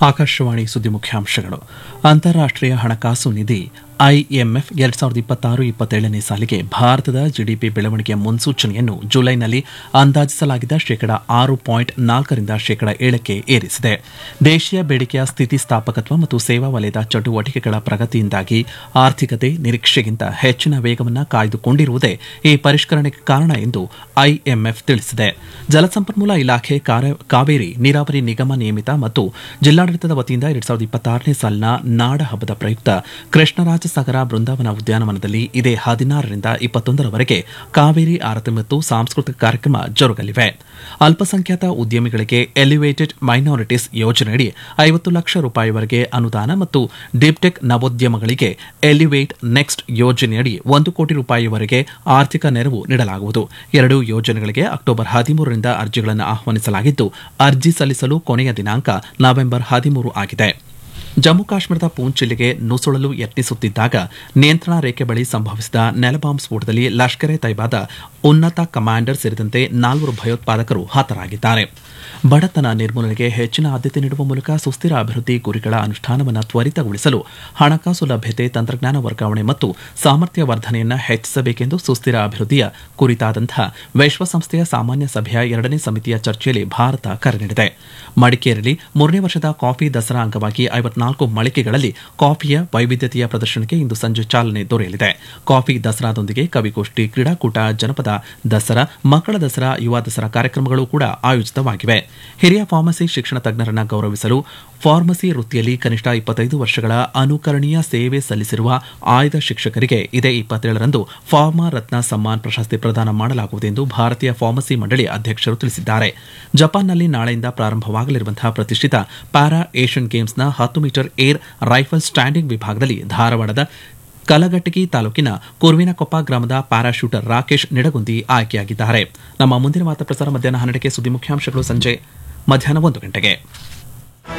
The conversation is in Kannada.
ಆಕಾಶವಾಣಿ ಸುದ್ದಿ ಮುಖ್ಯಾಂಶಗಳು ಅಂತಾರಾಷ್ಟೀಯ ಹಣಕಾಸು ನಿಧಿ ಐಎಂಎಫ್ ಎರಡ್ ಸಾವಿರದ ಇಪ್ಪತ್ತಾರು ಇಪ್ಪತ್ತೇಳನೇ ಸಾಲಿಗೆ ಭಾರತದ ಜಿಡಿಪಿ ಬೆಳವಣಿಗೆಯ ಮುನ್ಸೂಚನೆಯನ್ನು ಜುಲೈನಲ್ಲಿ ಅಂದಾಜಿಸಲಾಗಿದ್ದ ಶೇಕಡ ಆರು ಪಾಯಿಂಟ್ ನಾಲ್ಕರಿಂದ ಶೇಕಡ ಏಳಕ್ಕೆ ಏರಿಸಿದೆ ದೇಶೀಯ ಬೇಡಿಕೆಯ ಸ್ಥಿತಿಸ್ಥಾಪಕತ್ವ ಮತ್ತು ಸೇವಾ ವಲಯದ ಚಟುವಟಿಕೆಗಳ ಪ್ರಗತಿಯಿಂದಾಗಿ ಆರ್ಥಿಕತೆ ನಿರೀಕ್ಷೆಗಿಂತ ಹೆಚ್ಚಿನ ವೇಗವನ್ನು ಕಾಯ್ದುಕೊಂಡಿರುವುದೇ ಈ ಪರಿಷ್ಕರಣೆಗೆ ಕಾರಣ ಎಂದು ಐಎಂಎಫ್ ತಿಳಿಸಿದೆ ಜಲಸಂಪನ್ಮೂಲ ಇಲಾಖೆ ಕಾರ್ಯ- ಕಾವೇರಿ ನೀರಾವರಿ ನಿಗಮ ನಿಯಮಿತ ಮತ್ತು ಜಿಲ್ಲಾಡಳಿತದ ವತಿಯಿಂದ ಎರಡ್ ಸಾವಿರದ ಇಪ್ಪತ್ತಾರನೇ ಸಾಲಿನ ನಾಡ ಹಬ್ಬದ ಪ್ರಯುಕ್ತ ಕೃಷ್ಣರಾಜ ಸಾಗರ ಬೃಂದಾವನ ಉದ್ಯಾನವನದಲ್ಲಿ ಇದೇ ಹದಿನಾರರಿಂದ ಇಪ್ಪತ್ತೊಂದರವರೆಗೆ ಕಾವೇರಿ ಆರತಿ ಮತ್ತು ಸಾಂಸ್ಕೃತಿಕ ಕಾರ್ಯಕ್ರಮ ಜರುಗಲಿವೆ ಅಲ್ಪಸಂಖ್ಯಾತ ಉದ್ಯಮಿಗಳಿಗೆ ಎಲಿವೇಟೆಡ್ ಮೈನಾರಿಟೀಸ್ ಯೋಜನೆಯಡಿ ಐವತ್ತು ಲಕ್ಷ ರೂಪಾಯಿವರೆಗೆ ಅನುದಾನ ಮತ್ತು ಡಿಪ್ಟೆಕ್ ನವೋದ್ಯಮಗಳಿಗೆ ಎಲಿವೇಟ್ ನೆಕ್ಸ್ಟ್ ಯೋಜನೆಯಡಿ ಒಂದು ಕೋಟಿ ರೂಪಾಯಿವರೆಗೆ ಆರ್ಥಿಕ ನೆರವು ನೀಡಲಾಗುವುದು ಎರಡೂ ಯೋಜನೆಗಳಿಗೆ ಅಕ್ಟೋಬರ್ ಹದಿಮೂರರಿಂದ ಅರ್ಜಿಗಳನ್ನು ಆಹ್ವಾನಿಸಲಾಗಿದ್ದು ಅರ್ಜಿ ಸಲ್ಲಿಸಲು ಕೊನೆಯ ದಿನಾಂಕ ನವೆಂಬರ್ ಹದಿಮೂರು ಆಗಿದೆ ಜಮ್ಮು ಕಾಶ್ಮೀರದ ಪೂಂಚ್ ಜಿಲ್ಲೆಗೆ ನುಸುಳಲು ಯತ್ನಿಸುತ್ತಿದ್ದಾಗ ನಿಯಂತ್ರಣ ರೇಖೆ ಬಳಿ ಸಂಭವಿಸಿದ ನೆಲಬಾಂಬ್ ಸ್ಫೋಟದಲ್ಲಿ ಲಷ್ಕರ್ ಎ ತೈಬಾದ ಉನ್ನತ ಕಮಾಂಡರ್ ಸೇರಿದಂತೆ ನಾಲ್ವರು ಭಯೋತ್ಪಾದಕರು ಹತರಾಗಿದ್ದಾರೆ ಬಡತನ ನಿರ್ಮೂಲನೆಗೆ ಹೆಚ್ಚಿನ ಆದ್ಯತೆ ನೀಡುವ ಮೂಲಕ ಸುಸ್ಥಿರ ಅಭಿವೃದ್ಧಿ ಗುರಿಗಳ ಅನುಷ್ಠಾನವನ್ನು ತ್ವರಿತಗೊಳಿಸಲು ಹಣಕಾಸು ಲಭ್ಯತೆ ತಂತ್ರಜ್ಞಾನ ವರ್ಗಾವಣೆ ಮತ್ತು ಸಾಮರ್ಥ್ಯ ವರ್ಧನೆಯನ್ನು ಹೆಚ್ಚಿಸಬೇಕೆಂದು ಸುಸ್ಥಿರ ಅಭಿವೃದ್ಧಿಯ ಕುರಿತಾದಂತಹ ವಿಶ್ವಸಂಸ್ಥೆಯ ಸಾಮಾನ್ಯ ಸಭೆಯ ಎರಡನೇ ಸಮಿತಿಯ ಚರ್ಚೆಯಲ್ಲಿ ಭಾರತ ಕರೆ ನೀಡಿದೆ ಮಡಿಕೇರಿಯಲ್ಲಿ ಮೂರನೇ ವರ್ಷದ ಕಾಫಿ ದಸರಾ ಅಂಗವಾಗಿ ಐವತ್ನಾಲ್ಕು ಮಳಿಗೆಗಳಲ್ಲಿ ಕಾಫಿಯ ವೈವಿಧ್ಯತೆಯ ಪ್ರದರ್ಶನಕ್ಕೆ ಇಂದು ಸಂಜೆ ಚಾಲನೆ ದೊರೆಯಲಿದೆ ಕಾಫಿ ದಸರಾದೊಂದಿಗೆ ಕವಿಗೋಷ್ಠಿ ಕ್ರೀಡಾಕೂಟ ಜನಪದ ದಸರಾ ಮಕ್ಕಳ ದಸರಾ ಯುವ ದಸರಾ ಕಾರ್ಯಕ್ರಮಗಳು ಕೂಡ ಆಯೋಜಿತವಾಗಿವೆ ಹಿರಿಯ ಫಾರ್ಮಸಿ ಶಿಕ್ಷಣ ತಜ್ಞರನ್ನ ಗೌರವಿಸಲು ಫಾರ್ಮಸಿ ವೃತ್ತಿಯಲ್ಲಿ ಕನಿಷ್ಠ ಇಪ್ಪತ್ತೈದು ವರ್ಷಗಳ ಅನುಕರಣೀಯ ಸೇವೆ ಸಲ್ಲಿಸಿರುವ ಆಯ್ದ ಶಿಕ್ಷಕರಿಗೆ ಇದೇ ಇಪ್ಪತ್ತೇಳರಂದು ಫಾರ್ಮಾ ರತ್ನ ಸಮ್ಮಾನ್ ಪ್ರಶಸ್ತಿ ಪ್ರದಾನ ಮಾಡಲಾಗುವುದು ಎಂದು ಭಾರತೀಯ ಫಾರ್ಮಸಿ ಮಂಡಳಿ ಅಧ್ಯಕ್ಷರು ತಿಳಿಸಿದ್ದಾರೆ ಜಪಾನ್ನಲ್ಲಿ ನಾಳೆಯಿಂದ ಪ್ರಾರಂಭವಾಗಲಿರುವಂತಹ ಪ್ರತಿಷ್ಠಿತ ಪ್ಯಾರಾ ಏಷ್ಯನ್ ಗೇಮ್ಸ್ನ ಹತ್ತು ಮೀಟರ್ ಏರ್ ರೈಫಲ್ ಸ್ಟ್ಯಾಂಡಿಂಗ್ ವಿಭಾಗದಲ್ಲಿ ಧಾರವಾಡದ ಕಲಘಟಗಿ ತಾಲೂಕಿನ ಕುರ್ವಿನಕೊಪ್ಪ ಗ್ರಾಮದ ಪ್ಯಾರಾಶೂಟರ್ ರಾಕೇಶ್ ನಿಡಗುಂದಿ ಆಯ್ಕೆಯಾಗಿದ್ದಾರೆ ನಮ್ಮ ಮುಂದಿನ ವಾರ್ತಾ ಪ್ರಸಾರ ಮಧ್ಯಾಹ್ನ ಹನ್ನೆರಡಕ್ಕೆ ಸುದ್ದಿ ಮುಖ್ಯಾಂಶಗಳು ಸಂಜೆ ಮಧ್ಯಾಹ್ನ ಒಂದು ಗಂಟೆಗೆ